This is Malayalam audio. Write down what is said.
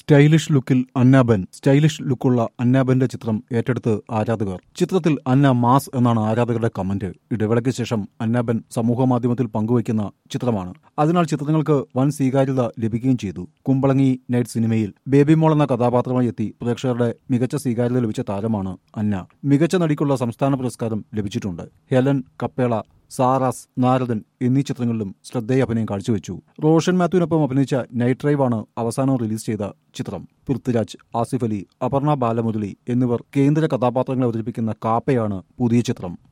സ്റ്റൈലിഷ് ലുക്കിൽ അന്നാബൻ സ്റ്റൈലിഷ് ലുക്കുള്ള അന്നാബന്റെ ചിത്രം ഏറ്റെടുത്ത് ആരാധകർ ചിത്രത്തിൽ അന്ന മാസ് എന്നാണ് ആരാധകരുടെ കമന്റ് ഇടവേളയ്ക്ക് ശേഷം അന്നാബൻ സമൂഹമാധ്യമത്തിൽ പങ്കുവയ്ക്കുന്ന ചിത്രമാണ് അതിനാൽ ചിത്രങ്ങൾക്ക് വൻ സ്വീകാര്യത ലഭിക്കുകയും ചെയ്തു കുമ്പളങ്ങി നൈറ്റ് സിനിമയിൽ ബേബി മോൾ എന്ന കഥാപാത്രമായി എത്തി പ്രേക്ഷകരുടെ മികച്ച സ്വീകാര്യത ലഭിച്ച താരമാണ് അന്ന മികച്ച നടിക്കുള്ള സംസ്ഥാന പുരസ്കാരം ലഭിച്ചിട്ടുണ്ട് ഹെലൻ കപ്പേള സാറാസ് നാരദൻ എന്നീ ചിത്രങ്ങളിലും ശ്രദ്ധേയ അഭിനയം കാഴ്ചവെച്ചു റോഷൻ മാത്യുവിനൊപ്പം അഭിനയിച്ച നൈറ്റ് ഡ്രൈവ് ആണ് അവസാനം റിലീസ് ചെയ്ത ചിത്രം പൃഥ്വിരാജ് ആസിഫ് അലി അപർണ ബാലമുരളി എന്നിവർ കേന്ദ്ര കഥാപാത്രങ്ങളെ അവതരിപ്പിക്കുന്ന കാപ്പയാണ് പുതിയ ചിത്രം